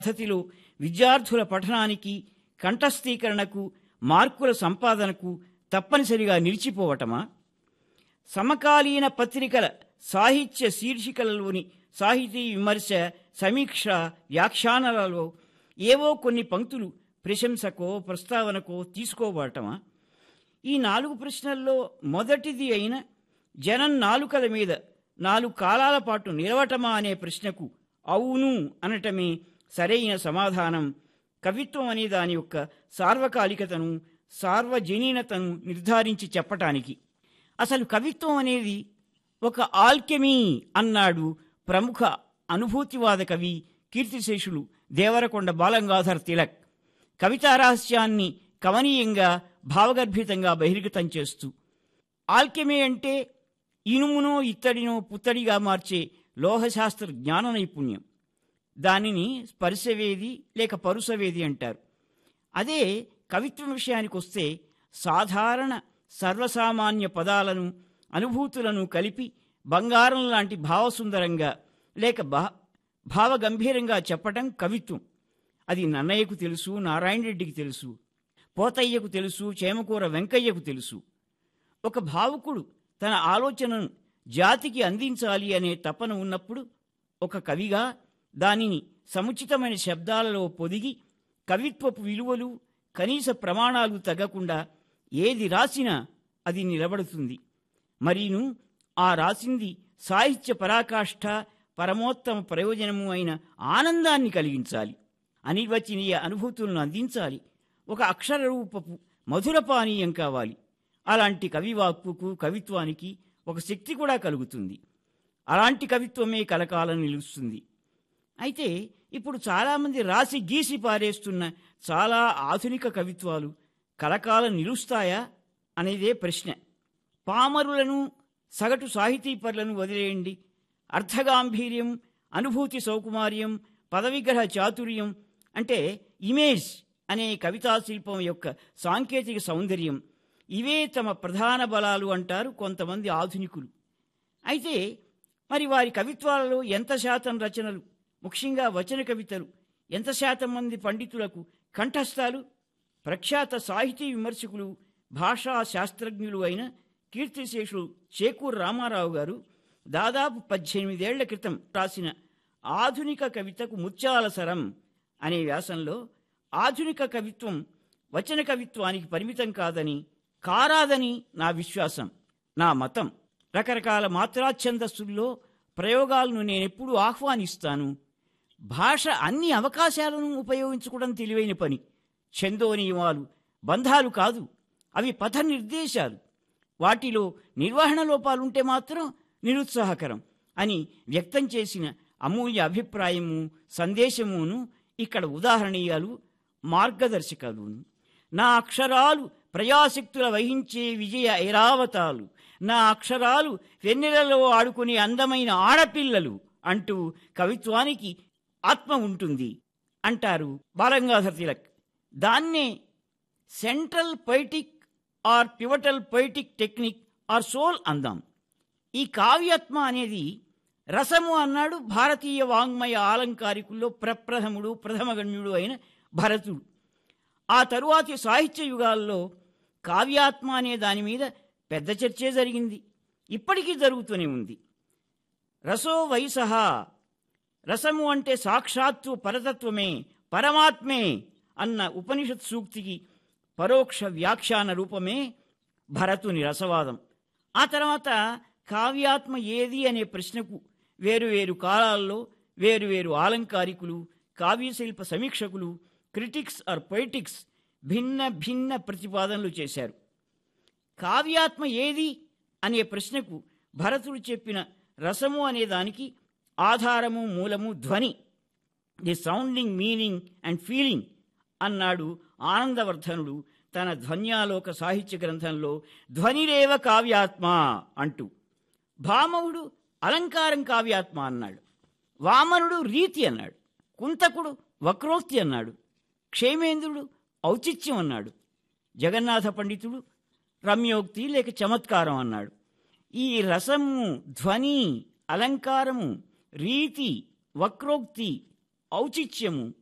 పద్ధతిలో విద్యార్థుల పఠనానికి కంఠస్థీకరణకు మార్కుల సంపాదనకు తప్పనిసరిగా నిలిచిపోవటమా సమకాలీన పత్రికల సాహిత్య శీర్షికలలోని సాహితీ విమర్శ సమీక్ష వ్యాఖ్యానాలలో ఏవో కొన్ని పంక్తులు ప్రశంసకో ప్రస్తావనకో తీసుకోబడటమా ఈ నాలుగు ప్రశ్నల్లో మొదటిది అయిన జనం నాలుకల మీద నాలుగు కాలాల పాటు నిలవటమా అనే ప్రశ్నకు అవును అనటమే సరైన సమాధానం కవిత్వం అనే దాని యొక్క సార్వకాలికతను సార్వజనీనతను నిర్ధారించి చెప్పటానికి అసలు కవిత్వం అనేది ఒక ఆల్కెమీ అన్నాడు ప్రముఖ అనుభూతివాద కవి కీర్తిశేషులు దేవరకొండ బాలంగాధర్ తిలక్ కవితా రహస్యాన్ని కమనీయంగా భావగర్భితంగా బహిర్గతం చేస్తూ ఆల్కెమీ అంటే ఇనుమునో ఇత్తడినో పుత్తడిగా మార్చే లోహశాస్త్ర జ్ఞాన నైపుణ్యం దానిని స్పర్శవేది లేక పరుసవేది అంటారు అదే కవిత్వం విషయానికి వస్తే సాధారణ సర్వసామాన్య పదాలను అనుభూతులను కలిపి బంగారం లాంటి భావసుందరంగా లేక భా భావగంభీరంగా చెప్పటం కవిత్వం అది నన్నయ్యకు తెలుసు నారాయణ రెడ్డికి తెలుసు పోతయ్యకు తెలుసు చేమకూర వెంకయ్యకు తెలుసు ఒక భావుకుడు తన ఆలోచనను జాతికి అందించాలి అనే తపన ఉన్నప్పుడు ఒక కవిగా దానిని సముచితమైన శబ్దాలలో పొదిగి కవిత్వపు విలువలు కనీస ప్రమాణాలు తగ్గకుండా ఏది రాసినా అది నిలబడుతుంది మరీను ఆ రాసింది సాహిత్య పరాకాష్ఠ పరమోత్తమ ప్రయోజనము అయిన ఆనందాన్ని కలిగించాలి అనిర్వచనీయ అనుభూతులను అందించాలి ఒక అక్షర రూపపు మధుర పానీయం కావాలి అలాంటి కవివాక్కుకు కవిత్వానికి ఒక శక్తి కూడా కలుగుతుంది అలాంటి కవిత్వమే కలకాలం నిలుస్తుంది అయితే ఇప్పుడు చాలామంది రాసి గీసి పారేస్తున్న చాలా ఆధునిక కవిత్వాలు కలకాలం నిలుస్తాయా అనేదే ప్రశ్న పామరులను సగటు సాహితీపరులను వదిలేయండి అర్థగాంభీర్యం అనుభూతి సౌకుమార్యం పదవిగ్రహ చాతుర్యం అంటే ఇమేజ్ అనే కవితా శిల్పం యొక్క సాంకేతిక సౌందర్యం ఇవే తమ ప్రధాన బలాలు అంటారు కొంతమంది ఆధునికులు అయితే మరి వారి కవిత్వాలలో ఎంత శాతం రచనలు ముఖ్యంగా వచన కవితలు ఎంత శాతం మంది పండితులకు కంఠస్థాలు ప్రఖ్యాత సాహితీ విమర్శకులు భాషా శాస్త్రజ్ఞులు అయిన కీర్తిశేషులు చేకూరు రామారావు గారు దాదాపు పద్దెనిమిదేళ్ల క్రితం రాసిన ఆధునిక కవితకు ముత్యాల సరం అనే వ్యాసంలో ఆధునిక కవిత్వం వచన కవిత్వానికి పరిమితం కాదని కారాదని నా విశ్వాసం నా మతం రకరకాల మాత్రాఛందస్సుల్లో ప్రయోగాలను నేనెప్పుడూ ఆహ్వానిస్తాను భాష అన్ని అవకాశాలను ఉపయోగించుకోవడం తెలివైన పని ఛందో నియమాలు బంధాలు కాదు అవి పథ నిర్దేశాలు వాటిలో నిర్వహణ లోపాలుంటే మాత్రం నిరుత్సాహకరం అని వ్యక్తం చేసిన అమూల్య అభిప్రాయము సందేశమును ఇక్కడ ఉదాహరణీయాలు మార్గదర్శకాలు నా అక్షరాలు ప్రయాశక్తుల వహించే విజయ ఐరావతాలు నా అక్షరాలు వెన్నెలలో ఆడుకునే అందమైన ఆడపిల్లలు అంటూ కవిత్వానికి ఆత్మ ఉంటుంది అంటారు బాలంగాధర్ తిలక్ దాన్నే central poetic or pivotal poetic technique or soul అందాం ఈ కావ్యాత్మ అనేది రసము అన్నాడు భారతీయ వాంగ్మయ ఆలంకారికుల్లో ప్రప్రథముడు ప్రథమగణ్యుడు అయిన భరతుడు ఆ తరువాతి సాహిత్య యుగాల్లో కావ్యాత్మ అనే దాని మీద పెద్ద చర్చే జరిగింది ఇప్పటికీ జరుగుతూనే ఉంది రసో వయసహ రసము అంటే సాక్షాత్తు పరతత్వమే పరమాత్మే అన్న ఉపనిషత్ సూక్తికి పరోక్ష వ్యాఖ్యాన రూపమే భరతుని రసవాదం ఆ తర్వాత కావ్యాత్మ ఏది అనే ప్రశ్నకు వేరువేరు కాలాల్లో వేరువేరు ఆలంకారికులు కావ్యశిల్ప సమీక్షకులు క్రిటిక్స్ ఆర్ పొయిటిక్స్ భిన్న భిన్న ప్రతిపాదనలు చేశారు కావ్యాత్మ ఏది అనే ప్రశ్నకు భరతుడు చెప్పిన రసము అనే దానికి ఆధారము మూలము ధ్వని the sounding meaning and feeling అన్నాడు ఆనందవర్ధనుడు తన ధ్వన్యాలోక సాహిత్య గ్రంథంలో ధ్వనిరేవ కావ్యాత్మ అంటూ భామవుడు అలంకారం కావ్యాత్మ అన్నాడు వామనుడు రీతి అన్నాడు కుంతకుడు వక్రోక్తి అన్నాడు క్షేమేంద్రుడు ఔచిత్యం అన్నాడు జగన్నాథ పండితుడు రమ్యోక్తి లేక చమత్కారం అన్నాడు ఈ రసము ధ్వని అలంకారము రీతి వక్రోక్తి ఔచిత్యము